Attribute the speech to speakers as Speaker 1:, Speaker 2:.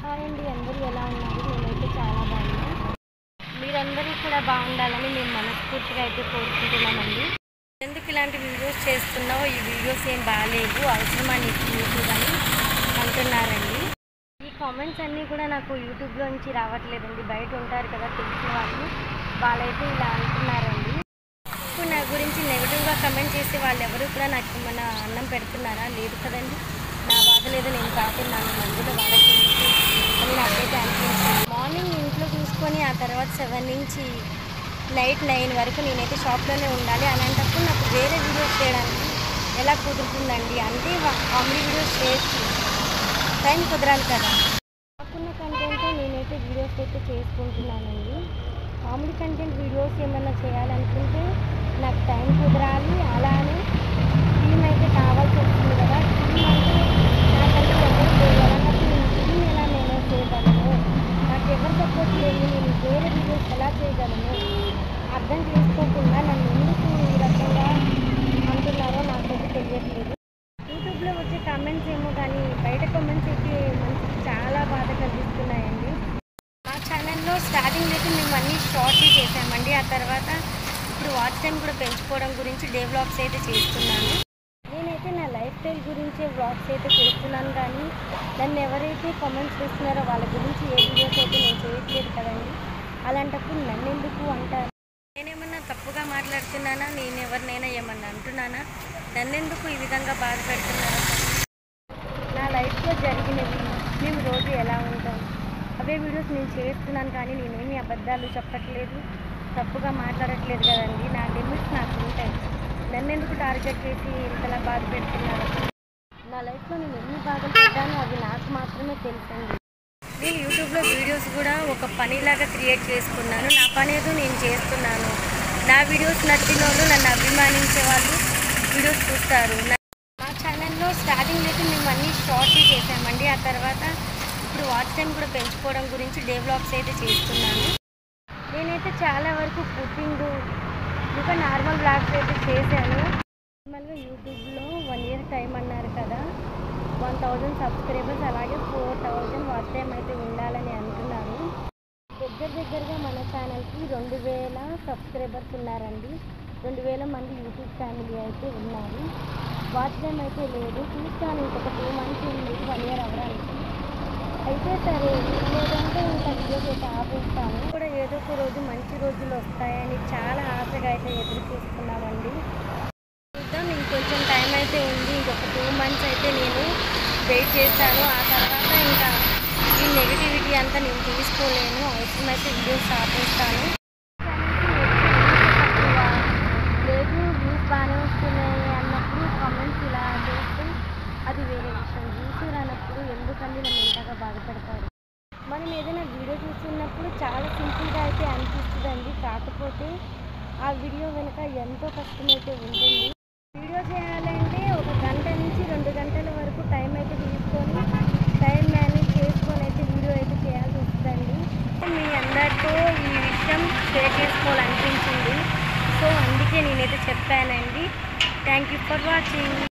Speaker 1: hi అండి అందరూ ఎలా ఉన్నారు నేనైతే చాలా బాగున్నాను మీరందరూ కూడా బాగుండాలని మేము మనస్ఫూర్తిగా అయితే కోరుకుంటున్నామండి ఎందుకు ఇలాంటి వీడియోస్ చేస్తున్నావో ఈ వీడియోస్ ఏం బాగాలేవు అవసరమా నీకు యూట్యూబ్ అని అంటున్నారండి ఈ కామెంట్స్ అన్నీ కూడా నాకు యూట్యూబ్లో నుంచి రావట్లేదండి బయట ఉంటారు కదా తెలిసిన వాళ్ళు వాళ్ళైతే ఇలా అంటున్నారండి ఇప్పుడు నా గురించి నెగిటివ్గా కమెంట్ చేసే వాళ్ళు ఎవరు కూడా నాకు ఏమన్నా అన్నం పెడుతున్నారా లేదు కదండి నా బాధ లేదు నేను కాకున్నాను మందులు వాళ్ళకి అని నాకైతే అనిపించింది మార్నింగ్ ఇంట్లో చూసుకొని ఆ తర్వాత సెవెన్ నుంచి నైట్ నైన్ వరకు నేనైతే షాప్లోనే ఉండాలి అలాంటప్పుడు నాకు వేరే వీడియోస్ చేయడానికి ఎలా కుదురుతుందండి అంటే కామెడీ వీడియోస్ చేయొచ్చు టైం కుదరాలి కదా నాకున్న కంటెంట్ నేనైతే వీడియోస్ అయితే చేసుకుంటున్నానండి కామెడీ కంటెంట్ వీడియోస్ ఏమైనా చేయాలనుకుంటే నాకు టైం కుదరాలి అలానే టీమ్ అయితే కావాల్సి వస్తుంది కదా టీమ్ అంటే నాకంటే ఎవరు లేరు అలాంటప్పుడు నేను టీమ్ ఎలా మేనేజ్ చేయగలను నాకు ఎవరు సపోర్ట్ లేదు నేను వేరే వీడియోస్ ఎలా చేయగలను అర్థం చేసుకోకుండా నన్ను ఎందుకు ఈ రకంగా అంటున్నారో నాకైతే తెలియట్లేదు యూట్యూబ్లో వచ్చే కామెంట్స్ ఏమో కానీ బయట కామెంట్స్ అయితే మనకి చాలా బాధ కలిగిస్తున్నాయండి మా ఛానల్లో స్టార్టింగ్ అయితే మేము అన్ని షార్ట్ చేసామండి ఆ తర్వాత ఇప్పుడు వాచ్ టైం కూడా పెంచుకోవడం గురించి డే వ్లాగ్స్ అయితే చేస్తున్నాను నేనైతే నా లైఫ్ స్టైల్ గురించే వ్లాగ్స్ అయితే చేస్తున్నాను కానీ నన్ను ఎవరైతే కామెంట్స్ చేస్తున్నారో వాళ్ళ గురించి ఏ వీడియోస్ అయితే నేను చేయట్లేదు కదండి అలాంటప్పుడు నన్ను ఎందుకు అంటారు నేనేమన్నా తప్పుగా మాట్లాడుతున్నానా నేను ఎవరినైనా ఏమన్నా అంటున్నానా నన్నెందుకు ఈ విధంగా బాధ పెడుతున్నారా నా లైఫ్లో జరిగినవి మేము రోజు ఎలా ఉంటాం అవే వీడియోస్ నేను చేస్తున్నాను కానీ నేనేమి అబద్ధాలు చెప్పట్లేదు తప్పుగా మాట్లాడట్లేదు కదండి నా లిమిట్స్ నాకు ఉంటాయి నన్ను ఎందుకు టార్గెట్ చేసి ఇంతలా బాధ పెడుతున్నారు నా లైఫ్లో నేను ఎన్ని బాధలు పడ్డానో అవి నాకు మాత్రమే తెలుసండి నేను యూట్యూబ్లో వీడియోస్ కూడా ఒక పనిలాగా క్రియేట్ చేసుకున్నాను నా పని ఏదో నేను చేస్తున్నాను నా వీడియోస్ నచ్చిన వాళ్ళు నన్ను అభిమానించే వాళ్ళు వీడియోస్ చూస్తారు నా- మా ఛానల్లో స్టార్టింగ్ అయితే మేము అన్ని షార్ట్ చేసామండి ఆ తర్వాత ఇప్పుడు వాచ్ టైం కూడా పెంచుకోవడం గురించి డే వ్లాగ్స్ అయితే చేస్తున్నాను నేనైతే చాలా వరకు కుకింగ్ ఇంకా నార్మల్ బ్లాగ్స్ అయితే చేశాను నార్మల్గా యూట్యూబ్లో వన్ ఇయర్ టైం అన్నారు కదా వన్ థౌజండ్ సబ్స్క్రైబర్స్ అలాగే ఫోర్ థౌజండ్ వాచ్ టైం అయితే ఉండాలని అంటున్నారు దగ్గర దగ్గరగా మన ఛానల్కి రెండు వేల సబ్స్క్రైబర్స్ ఉన్నారండి రెండు వేల మంది యూట్యూబ్ ఫ్యామిలీ అయితే ఉన్నారు వాచ్ టైం అయితే లేదు చూస్తాను ఇంకొక టూ మంత్స్ ఉంది వన్ ఇయర్ అవ్వడానికి అయితే సరే లేదంటే ఇంకా వీడియోస్ అయితే ఆపేస్తాను కూడా ఏదో ఒక రోజు మంచి రోజులు వస్తాయని చాలా ఆశగా అయితే ఎదురు చూస్తున్నామండి చూద్దాం ఇంకొంచెం టైం అయితే ఉంది ఇంకొక టూ మంత్స్ అయితే నేను వెయిట్ చేస్తాను ఆ తర్వాత ఇంకా ఈ నెగిటివిటీ అంతా నేను తీసుకోలేను అవసరమైతే వీడియోస్ ఆపేస్తాను లేదు వ్యూస్ బాగానే వస్తున్నాయి అన్నప్పుడు కామెంట్స్ ఇలా చేస్తే అది వేరే విషయం వ్యూస్ రానప్పుడు ఎందుకండి నన్ను ఇంతగా బాధపడతారు మనం ఏదైనా వీడియో చూస్తున్నప్పుడు చాలా సింపుల్గా అయితే అనిపిస్తుందండి కాకపోతే ఆ వీడియో వెనుక ఎంతో కష్టమైతే ఉంటుంది వీడియో చేయాలంటే ఒక గంట నుంచి రెండు గంటల వరకు టైం అయితే తీసుకొని టైం మేనేజ్ చేసుకొని అయితే వీడియో అయితే చేయాల్సి వస్తుందండి మీ అందరితో ఈ విషయం షేర్ చేసుకోవాలనిపించింది సో అందుకే నేనైతే చెప్పానండి థ్యాంక్ యూ ఫర్ వాచింగ్